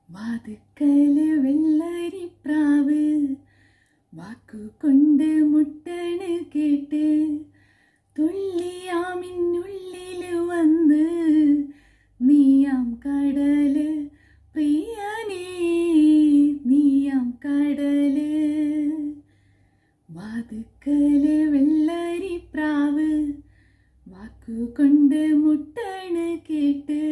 വാതുക്കല് വെള്ളരിപ്രാവ് വാക്കുകൊണ്ട് മുട്ടണ് കേട്ട് തുള്ളിയാമിന്നുള്ളില് വന്ന് നീയാം കടല് പ്രിയനേ നീയാം കടല് വാതുക്കല് വെള്ളരിപ്രാവ് വാക്കുകൊണ്ട് മുട്ടണ് കേട്ട്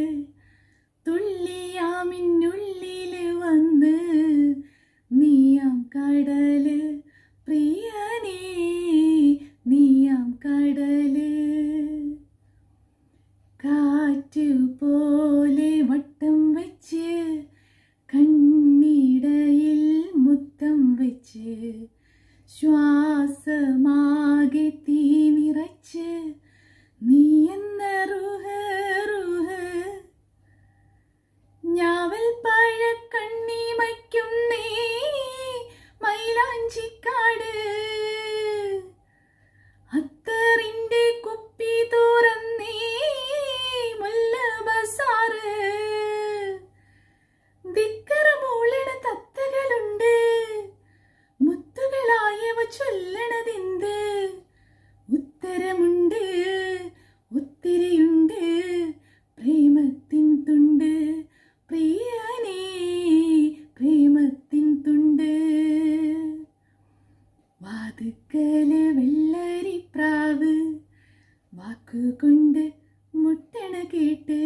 തുള്ളിയാമിന്നുള്ളില് വന്ന് നീയാം കടല് പ്രിയനേ നീയാം കടല് കാറ്റ് പോലെ വട്ടം വെച്ച് കണ്ണിടയിൽ മുത്തം വെച്ച് ശ്വാസമാകെ തീ നിറച്ച് നീ എന്ന റുഹ് റുഹ് ഞാവൽ പഴ കണ്ണിമയ്ക്കും നീ മൈലാഞ്ചിക്കാട് അത്തറിന്റെ കുപ്പി തുറന്നേ മുല്ല ബസാറ് ദിക്കറമൂളണ തത്തകളുണ്ട് മുത്തുകളായവ ചൊല്ലണതെന്ത് ഉത്തരമുണ്ട് ഒത്തിരിയുണ്ട് പ്രേമത്തിൻ തുണ്ട് പ്രിയനേ പ്രേമത്തിൻ തുണ്ട് വാതുക്കല് വെള്ളരിപ്രാവ് വാക്കുകൊണ്ട് മുട്ടണ കേട്ട്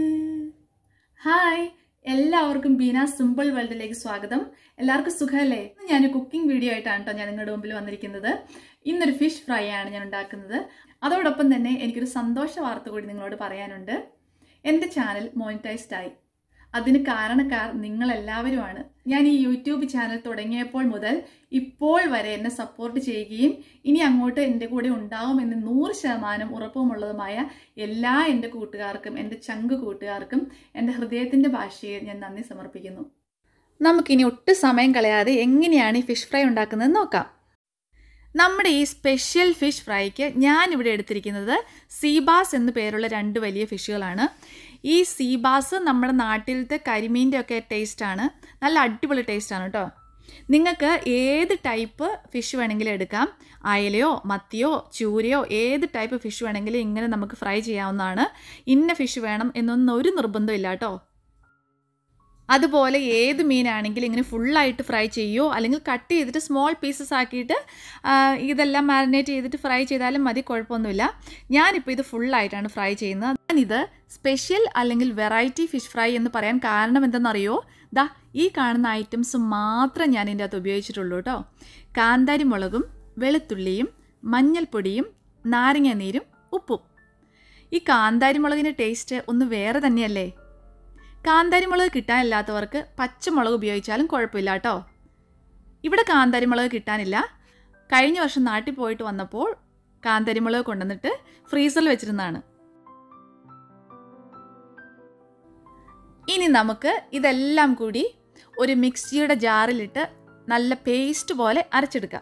ഹായ് എല്ലാവർക്കും ബീന സിമ്പിൾ വേൾഡിലേക്ക് സ്വാഗതം എല്ലാവർക്കും സുഖമല്ലേ ഇന്ന് ഞാൻ കുക്കിംഗ് വീഡിയോ ആയിട്ടാണ് കേട്ടോ ഞാൻ നിങ്ങളുടെ മുമ്പിൽ വന്നിരിക്കുന്നത് ഇന്നൊരു ഫിഷ് ഫ്രൈ ആണ് ഞാൻ ഉണ്ടാക്കുന്നത് അതോടൊപ്പം തന്നെ എനിക്കൊരു സന്തോഷ വാർത്ത കൂടി നിങ്ങളോട് പറയാനുണ്ട് എൻ്റെ ചാനൽ മോണിറ്റൈസ്ഡ് ആയി അതിന് കാരണക്കാർ നിങ്ങൾ എല്ലാവരുമാണ് ഞാൻ ഈ യൂട്യൂബ് ചാനൽ തുടങ്ങിയപ്പോൾ മുതൽ ഇപ്പോൾ വരെ എന്നെ സപ്പോർട്ട് ചെയ്യുകയും ഇനി അങ്ങോട്ട് എൻ്റെ കൂടെ ഉണ്ടാവുമെന്ന് നൂറ് ശതമാനം ഉറപ്പുമുള്ളതുമായ എല്ലാ എൻ്റെ കൂട്ടുകാർക്കും എൻ്റെ ചങ്ക് കൂട്ടുകാർക്കും എൻ്റെ ഹൃദയത്തിൻ്റെ ഭാഷയിൽ ഞാൻ നന്ദി സമർപ്പിക്കുന്നു നമുക്കിനി ഒട്ടും സമയം കളയാതെ എങ്ങനെയാണ് ഈ ഫിഷ് ഫ്രൈ ഉണ്ടാക്കുന്നത് നോക്കാം നമ്മുടെ ഈ സ്പെഷ്യൽ ഫിഷ് ഫ്രൈക്ക് ഞാനിവിടെ എടുത്തിരിക്കുന്നത് സീബാസ് എന്നു പേരുള്ള രണ്ട് വലിയ ഫിഷുകളാണ് ഈ സീബാസ് നമ്മുടെ നാട്ടിലത്തെ കരിമീൻ്റെ ഒക്കെ ടേസ്റ്റാണ് നല്ല അടിപൊളി ടേസ്റ്റാണ് കേട്ടോ നിങ്ങൾക്ക് ഏത് ടൈപ്പ് ഫിഷ് വേണമെങ്കിലും എടുക്കാം അയലയോ മത്തിയോ ചൂരയോ ഏത് ടൈപ്പ് ഫിഷ് വേണമെങ്കിലും ഇങ്ങനെ നമുക്ക് ഫ്രൈ ചെയ്യാവുന്നതാണ് ഇന്ന ഫിഷ് വേണം എന്നൊന്നും ഒരു നിർബന്ധമില്ല കേട്ടോ അതുപോലെ ഏത് മീനാണെങ്കിലും ഇങ്ങനെ ഫുള്ളായിട്ട് ഫ്രൈ ചെയ്യുമോ അല്ലെങ്കിൽ കട്ട് ചെയ്തിട്ട് സ്മോൾ പീസസ് ആക്കിയിട്ട് ആ, ഇതെല്ലാം മാരിനേറ്റ് ചെയ്തിട്ട് ഫ്രൈ ചെയ്താലും മതി കുഴപ്പമൊന്നുമില്ല ഞാനിപ്പോൾ ഇത് ഫുള്ളായിട്ടാണ് ഫ്രൈ ചെയ്യുന്നത് ഞാനിത് സ്പെഷ്യൽ അല്ലെങ്കിൽ വെറൈറ്റി ഫിഷ് ഫ്രൈ എന്ന് പറയാൻ കാരണം എന്തെന്നറിയോ ദാ ഈ കാണുന്ന ഐറ്റംസ് മാത്രം ഞാൻ ഇതിൻ്റെ അകത്ത് ഉപയോഗിച്ചിട്ടുള്ളൂ കേട്ടോ കാന്താരി മുളകും വെളുത്തുള്ളിയും മഞ്ഞൾപ്പൊടിയും നാരങ്ങ നീരും ഉപ്പും ഈ കാന്താരി മുളകിൻ്റെ ടേസ്റ്റ് ഒന്ന് വേറെ തന്നെയല്ലേ കാന്താരിമുളക് കിട്ടാനില്ലാത്തവർക്ക് പച്ചമുളക് ഉപയോഗിച്ചാലും കുഴപ്പമില്ല കേട്ടോ ഇവിടെ കാന്താരിമുളക് കിട്ടാനില്ല കഴിഞ്ഞ വർഷം നാട്ടിൽ പോയിട്ട് വന്നപ്പോൾ കാന്താരിമുളക് കൊണ്ടുവന്നിട്ട് ഫ്രീസറിൽ വെച്ചിരുന്നതാണ് ഇനി നമുക്ക് ഇതെല്ലാം കൂടി ഒരു മിക്സിയുടെ ജാറിലിട്ട് നല്ല പേസ്റ്റ് പോലെ അരച്ചെടുക്കാം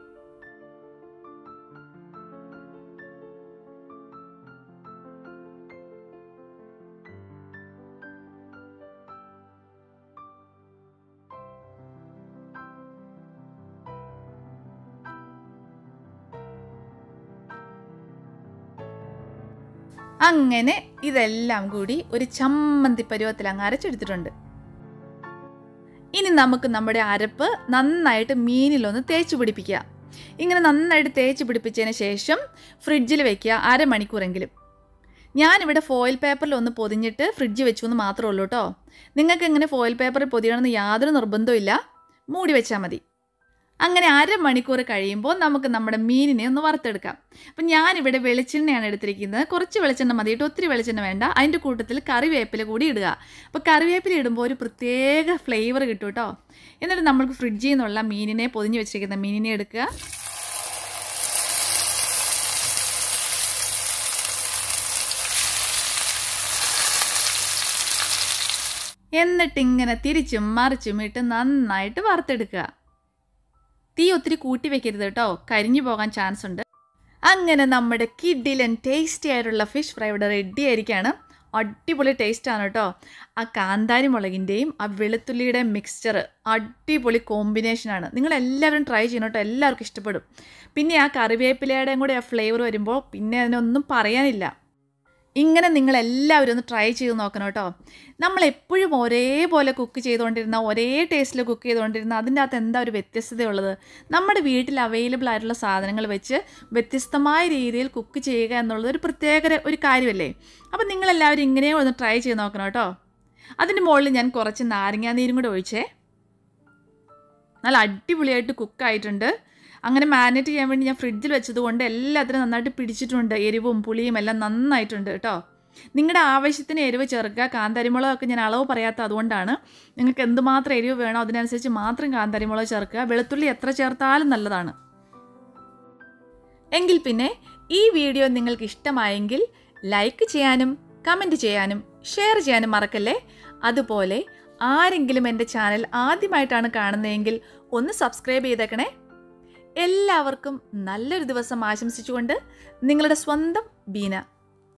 അങ്ങനെ ഇതെല്ലാം കൂടി ഒരു ചമ്മന്തി പരുവത്തിൽ അങ്ങ് അരച്ചെടുത്തിട്ടുണ്ട് ഇനി നമുക്ക് നമ്മുടെ അരപ്പ് നന്നായിട്ട് മീനിലൊന്ന് തേച്ച് പിടിപ്പിക്കുക ഇങ്ങനെ നന്നായിട്ട് തേച്ച് പിടിപ്പിച്ചതിന് ശേഷം ഫ്രിഡ്ജിൽ വെക്കുക അരമണിക്കൂറെങ്കിലും ഞാനിവിടെ ഫോയിൽ പേപ്പറിൽ ഒന്ന് പൊതിഞ്ഞിട്ട് ഫ്രിഡ്ജ് വെച്ചു എന്ന് മാത്രമേ ഉള്ളൂ കേട്ടോ നിങ്ങൾക്ക് ഇങ്ങനെ ഫോയിൽ പേപ്പറിൽ പൊതിയണമെന്ന് യാതൊരു നിർബന്ധവും മൂടി വെച്ചാൽ മതി അങ്ങനെ അരമണിക്കൂർ കഴിയുമ്പോൾ നമുക്ക് നമ്മുടെ മീനിനെ ഒന്ന് വറുത്തെടുക്കാം അപ്പം ഞാനിവിടെ വെളിച്ചെണ്ണയാണ് എടുത്തിരിക്കുന്നത് കുറച്ച് വെളിച്ചെണ്ണ മതി കേട്ടോ ഒത്തിരി വെളിച്ചെണ്ണ വേണ്ട അതിൻ്റെ കൂട്ടത്തിൽ കറിവേപ്പില കൂടി ഇടുക അപ്പോൾ കറിവേപ്പില ഇടുമ്പോൾ ഒരു പ്രത്യേക ഫ്ലേവർ കിട്ടും കേട്ടോ എന്നിട്ട് നമ്മൾക്ക് ഫ്രിഡ്ജിൽ നിന്നുള്ള മീനിനെ പൊതിഞ്ഞ് വെച്ചിരിക്കുന്ന മീനിനെ എടുക്കുക എന്നിട്ട് ഇങ്ങനെ തിരിച്ചും മറിച്ചും ഇട്ട് നന്നായിട്ട് വറുത്തെടുക്കുക തീ ഒത്തിരി കൂട്ടി വെക്കരുത് കേട്ടോ കരിഞ്ഞു പോകാൻ ചാൻസ് ഉണ്ട് അങ്ങനെ നമ്മുടെ കിഡിലൻ ടേസ്റ്റി ആയിട്ടുള്ള ഫിഷ് ഫ്രൈ ഇവിടെ റെഡി ആയിരിക്കുകയാണ് അടിപൊളി ടേസ്റ്റാണ് കേട്ടോ ആ കാന്താരി മുളകിൻ്റെയും ആ വെളുത്തുള്ളിയുടെയും മിക്സ്ചർ അടിപൊളി കോമ്പിനേഷനാണ് നിങ്ങൾ എല്ലാവരും ട്രൈ ചെയ്യണം കേട്ടോ എല്ലാവർക്കും ഇഷ്ടപ്പെടും പിന്നെ ആ കറിവേപ്പിലയുടെയും കൂടെ ആ ഫ്ലേവർ വരുമ്പോൾ പിന്നെ അതിനൊന്നും പറയാനില്ല ഇങ്ങനെ നിങ്ങൾ എല്ലാവരും ഒന്ന് ട്രൈ ചെയ്ത് നോക്കണം കേട്ടോ നമ്മൾ എപ്പോഴും ഒരേപോലെ കുക്ക് ചെയ്തുകൊണ്ടിരുന്ന ഒരേ ടേസ്റ്റിൽ കുക്ക് ചെയ്തുകൊണ്ടിരുന്ന അതിൻ്റെ അകത്ത് എന്താ ഒരു വ്യത്യസ്തതയുള്ളത് നമ്മുടെ വീട്ടിൽ അവൈലബിൾ ആയിട്ടുള്ള സാധനങ്ങൾ വെച്ച് വ്യത്യസ്തമായ രീതിയിൽ കുക്ക് ചെയ്യുക എന്നുള്ളത് ഒരു പ്രത്യേക ഒരു കാര്യമല്ലേ അപ്പം നിങ്ങളെല്ലാവരും ഇങ്ങനെയും ഒന്ന് ട്രൈ ചെയ്ത് നോക്കണം കേട്ടോ അതിൻ്റെ മുകളിൽ ഞാൻ കുറച്ച് നാരങ്ങാനീരും കൂടെ ഒഴിച്ചേ നല്ല അടിപൊളിയായിട്ട് കുക്കായിട്ടുണ്ട് അങ്ങനെ മാരിനേറ്റ് ചെയ്യാൻ വേണ്ടി ഞാൻ ഫ്രിഡ്ജിൽ വെച്ചതുകൊണ്ട് എല്ലാത്തിനും നന്നായിട്ട് പിടിച്ചിട്ടുണ്ട് എരിവും പുളിയും എല്ലാം നന്നായിട്ടുണ്ട് കേട്ടോ നിങ്ങളുടെ ആവശ്യത്തിന് എരിവ് ചേർക്കുക കാന്താരിമുളകൊക്കെ ഞാൻ അളവ് പറയാത്ത അതുകൊണ്ടാണ് നിങ്ങൾക്ക് എന്തുമാത്രം എരിവ് വേണോ അതിനനുസരിച്ച് മാത്രം കാന്താരിമുളക് ചേർക്കുക വെളുത്തുള്ളി എത്ര ചേർത്താലും നല്ലതാണ് എങ്കിൽ പിന്നെ ഈ വീഡിയോ നിങ്ങൾക്ക് ഇഷ്ടമായെങ്കിൽ ലൈക്ക് ചെയ്യാനും കമൻറ്റ് ചെയ്യാനും ഷെയർ ചെയ്യാനും മറക്കല്ലേ അതുപോലെ ആരെങ്കിലും എൻ്റെ ചാനൽ ആദ്യമായിട്ടാണ് കാണുന്നതെങ്കിൽ ഒന്ന് സബ്സ്ക്രൈബ് ചെയ്തേക്കണേ എല്ലാവർക്കും നല്ലൊരു ദിവസം ആശംസിച്ചുകൊണ്ട് നിങ്ങളുടെ സ്വന്തം ബീന